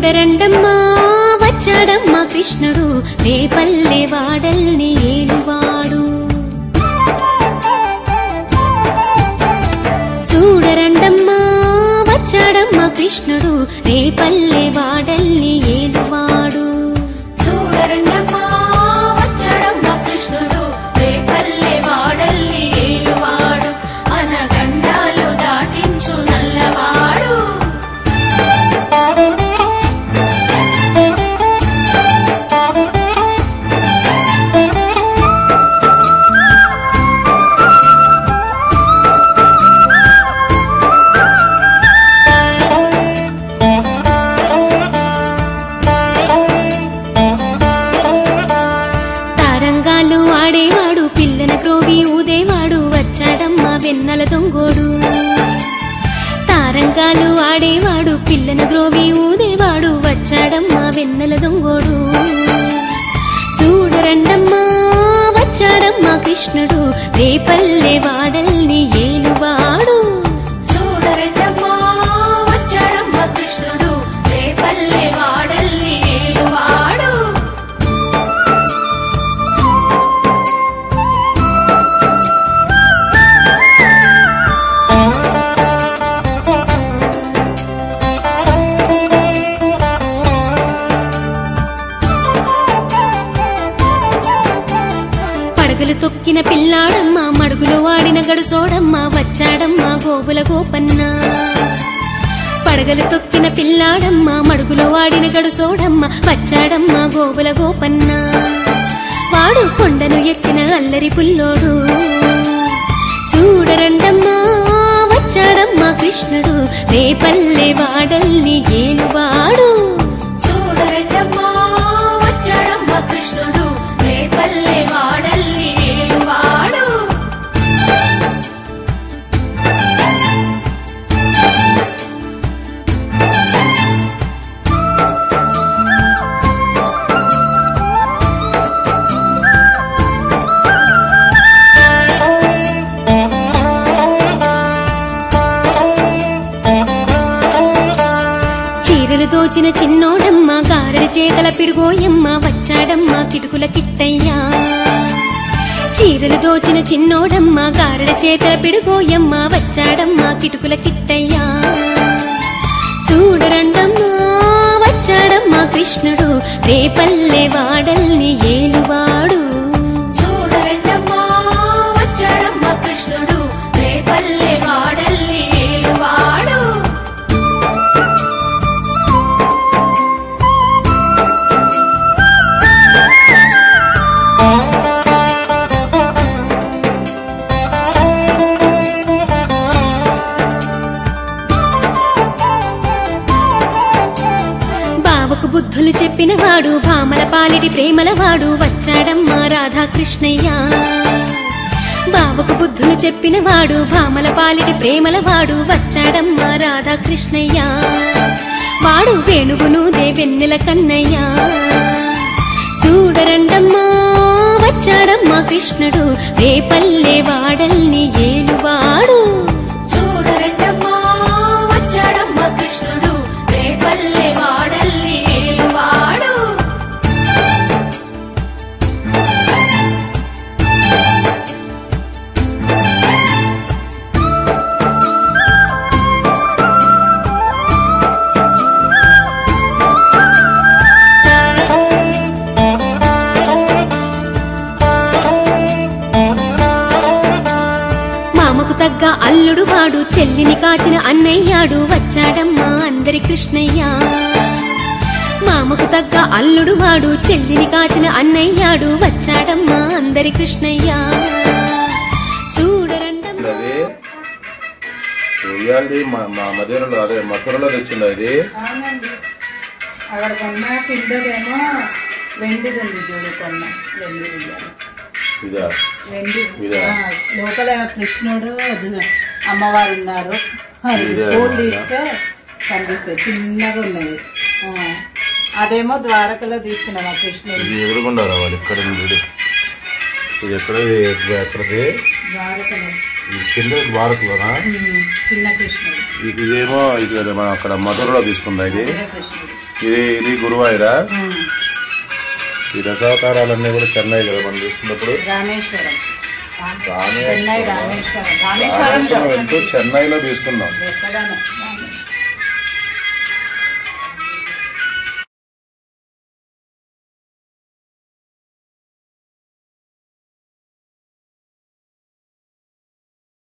చూడరండమ్మా వచ్చాడమ్మా కృష్ణుడు రేపల్లె వాడల్ని ఏలువాడు చూడరండమ్మా వచ్చాడమ్మా కృష్ణుడు రేపల్లె వాడల్ని ఏలువాడు చూడరండమ్మా వచ్చాడమ్మా కృష్ణుడు రేపల్లె వాడల్ని ఏలువాడు అనగండాలు దాటించు నల్లవాడు తారంగాలు ఆడేవాడు పిల్లన క్రోవి ఊదేవాడు వచ్చాడమ్మా వెన్నెల దొంగోడు తారంగాలు ఆడేవాడు పిల్లన గ్రోవి ఊదేవాడు వచ్చాడమ్మా వెన్నెల దొంగోడు చూడరండమ్మా వచ్చాడమ్మా కృష్ణుడు రేపల్లె వాడల్ని ఏలువాడు చూడరండమ్మా వచ్చాడమ్మా కృష్ణుడు రేపల్లె వాడల్ని ఏలువాడు పడగలు తొక్కిన పిల్లాడమ్మ మడుగులో వాడిన గడుసోడమ్మ వచ్చాడమ్మ గోవుల గోపన్న పడగలు తొక్కిన పిల్లాడమ్మ మడుగులో వాడిన గడుసోడమ్మ వచ్చాడమ్మ గోవుల గోపన్న వాడు కొండను ఎక్కిన అల్లరి పుల్లోడు చూడరండమ్మా వచ్చాడమ్మా కృష్ణుడు రేపల్లె వాడల్ని ఏలువాడు చూడరండమ్మా వచ్చాడమ్మా కృష్ణుడు రేపల్లె వాడల్ని ఏలువాడు చీరలు దోచిన చిన్నోడమ్మ గారడి చేతల పిడుగోయమ్మ వచ్చాడమ్మ కిటుకుల కిట్టయ్యా చీరలు దోచిన చిన్నోడమ్మ గారడి చేతల పిడుగోయమ్మ వచ్చాడమ్మ కిటుకుల కిట్టయ్యా చూడరండమ్మా వచ్చాడమ్మా కృష్ణుడు రేపల్లె వాడల్ని ఏలువాడు చూడరండమ్మా వచ్చాడమ్మా కృష్ణుడు రేపల్లె వాడల్ని ఏలువాడు బావకు బుద్ధులు చెప్పినవాడు భామల పాలిటి ప్రేమలవాడు వచ్చాడమ్మా రాధాకృష్ణయ్య బావకు బుద్ధులు చెప్పినవాడు భామల పాలిటి ప్రేమలవాడు వచ్చాడమ్మా రాధాకృష్ణయ్య వాడు వేణువును దేవెన్నెల కన్నయ్య చూడరండమ్మా వచ్చాడమ్మా కృష్ణుడు రేపల్లె వాడల్ని ఏలువాడు చూడరండమ్మా వచ్చాడమ్మా కృష్ణుడు రేపల్లె వాడల్ని ఏలువాడు మామకు తగ్గ అల్లుడు వాడు చెల్లిని కాచిన అన్నయ్యాడు వచ్చాడమ్మా అందరి కృష్ణయ్య మామకు తగ్గ అల్లుడు వాడు చెల్లిని కాచిన అన్నయ్యాడు వచ్చాడమ్మా అందరి కృష్ణయ్య చూడరండమ్మా అది ఉయ్యాలది మా మా మధురలో అదే మథురలో తెచ్చింది అది అవునండి అక్కడ కొన్న కిందదేమో వెండిది ఉంది చూడు కొన్న వెండి ఉయ్యాల. ఇదా వెండి ఇదా? ఆ, లోపల కృష్ణుడు అది అమ్మవారు ఉన్నారు అది ఇదే పూలు అన్నమాట. తీస్తే కనిపిస్తాయి చిన్నగా ఉన్నది ఆ, అదేమో ద్వారకలో తీసుకున్నాం ఆ కృష్ణుడు ఇది ఎదురుకుండా రావాలి ఇక్కడ ఉంది ఇది. ఇది ఎక్కడ ఇది ఎక్కడది ద్వారకలో ఇది కింద భారత్లోనా ఉమ్, చిన్న కృష్ణుడు ఇది ఇదేమో ఇది మన అక్కడ మధురలో తీసుకుందా ఇది చిన్న కృష్ణుడు ఇది ఇది గురువాయూరా ఉమ్. ఈ దశావతారాలన్నీ కూడా చెన్నై కదా మనం తీసుకున్నప్పుడు రామేశ్వరం రామేశ్వరం. చెన్నై రామేశ్వరం రామేశ్వరం రామేశ్వరం వెళ్తూ చెన్నైలో తీసుకున్నాం ఎక్కడను